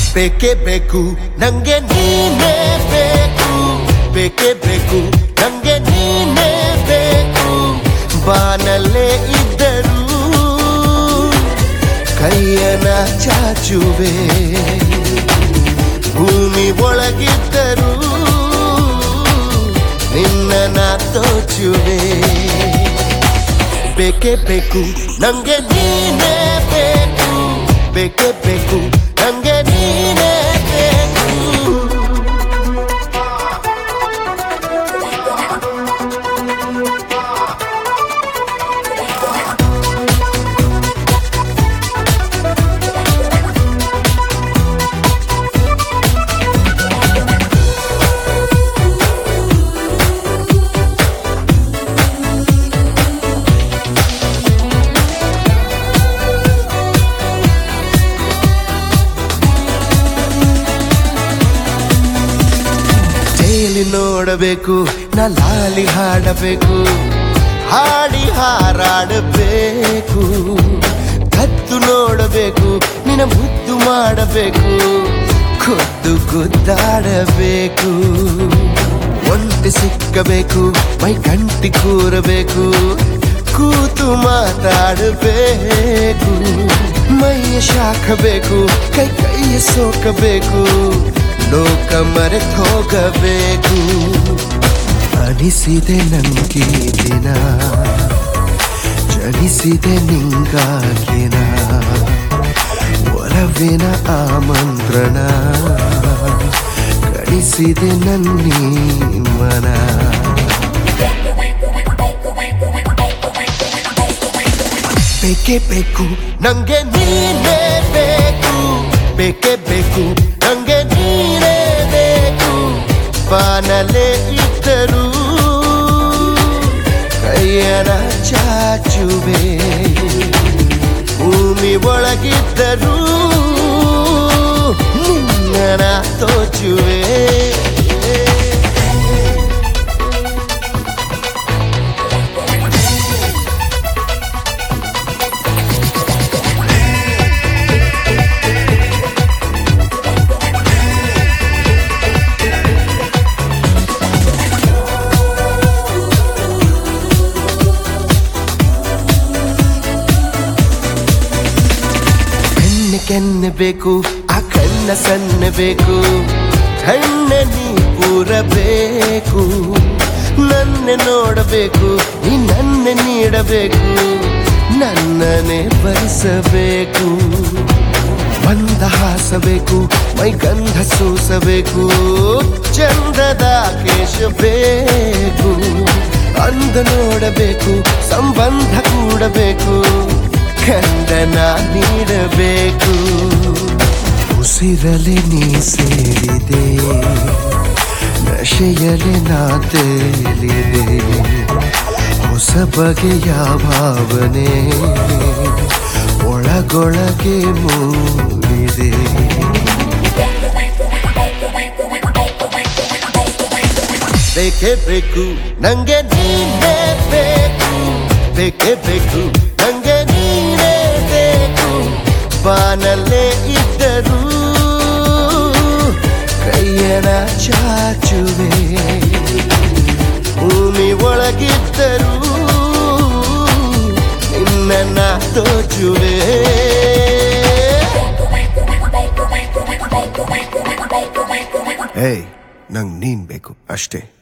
ಬೇಕೇ ಬೇಕು ನಂಗೆ ನೀನೇ ಬೇಕು ಬೇಕೇ ಬೇಕು ನಂಗೆ ನೀನೇ ಬೇಕು ಬಾನಲ್ಲೇ ಇದ್ದರು ಕೈಯನ ಚಾಚುವೆ ಭೂಮಿ ಒಳಗಿದ್ದರು ನಿನ್ನ ತೋಚುವೆ ಬೇಕೇ ಬೇಕು ನಂಗೆ ನೀನೇ ಬೇಕು ಬೇಕೇ ಬೇಕು ನಂಗೆ ನೀನೇ ಬೇಕು ತೇಲಿ ನೋಡಬೇಕು ನಾ ಲಾಲಿ ಹಾಡಬೇಕು ಹಾಡಿ ಹಾರಾಡಬೇಕು ಕತ್ತು ನೋಡಬೇಕು ನಿನ್ನ ಮುದ್ದು ಮಾಡಬೇಕು ಖುದ್ದು ಗುದ್ದಾಡಬೇಕು ಒಂಟಿ ಸಿಕ್ಕಬೇಕು ಮೈ ಗಂಟಿ ಕೂರಬೇಕು ಕೂತು ಮಾತಾಡಬೇಕು ಮೈಯ ಶಾಖಬೇಕು ಕೈ ಕೈಯ ಸೋಕಬೇಕು ಲೋಕ ಮರೆತು ಹೋಗಬೇಕು ಅನಿಸಿದೆ ನನ್ಗೆ ದಿನ ಚಲಿಸಿದೆ ನಿಂಗಾಗಿನ ಒಲವಿನ ಆಮಂತ್ರಣ ಕಳಿಸಿದೆ ನನ್ನೀ ಮನ ಬೇಕೇ ಬೇಕು ನಂಗೆ ನೀನೇ ಬೇಕು ಬೇಕೇ ಬೇಕು ನಂಗೆ ನೀನೇ ಬೇಕು ಬಾನಲೆ ಇದ್ದರು ಕೈಯನ ಚಾಚುವೆ ಭೂಮಿ ಒಳಗಿದ್ದರು ನಿನ್ನ ತೋಚುವೆ ಹೆಣ್ಣೆ ಕೆನ್ನೆ ಬೇಕು ಆ ಕಣ್ಣ ಸಣ್ಣ ಬೇಕು ಕಣ್ಣ ನೀ ಪೂರಬೇಕು ನನ್ನೆ ನೋಡಬೇಕು ನೀ ನನ್ನೆ ನೀಡಬೇಕು ನನ್ನನೆ ಬಯಸಬೇಕು ಬಂದ ಹಾಸಬೇಕು ಮೈ ಗಂಧ ಸೂಸಬೇಕು ಚಂದದ ಕೇಶ ಬೇಕು ಅಂದ ನೋಡಬೇಕು ಸಂಬಂಧ ಕೂಡಬೇಕು ಖಂಡನ ನೀಡಬೇಕು ಉಸಿರಲೆ ನೀ ಸೇರಿದೆ ನಶೆಯಲೆ ನಾ ತೇಲಿದೆ ಹೊಸ ಬಗೆಯ ಭಾವನೆ ಒಳಗೊಳಗೆ ಮೂಡಿದೆ ಬೇಕೇ ಬೇಕು ನಂಗೆ ನೀನೇ ಬೇಕು ಬೇಕೇ ಬೇಕು ನಂಗೆ ನೀನೇ ಬೇಕು ಬಾನಲ್ಲೇ ಇದ್ದರು ಕೈಯನ ಚಾಚುವೆ ಭೂಮಿ ಒಳಗಿದ್ದರು ನಿನ್ನ ತೋಚುವೆ ಏಯ್ ನಂಗೆ ನೀನ್ ಬೇಕು ಅಷ್ಟೇ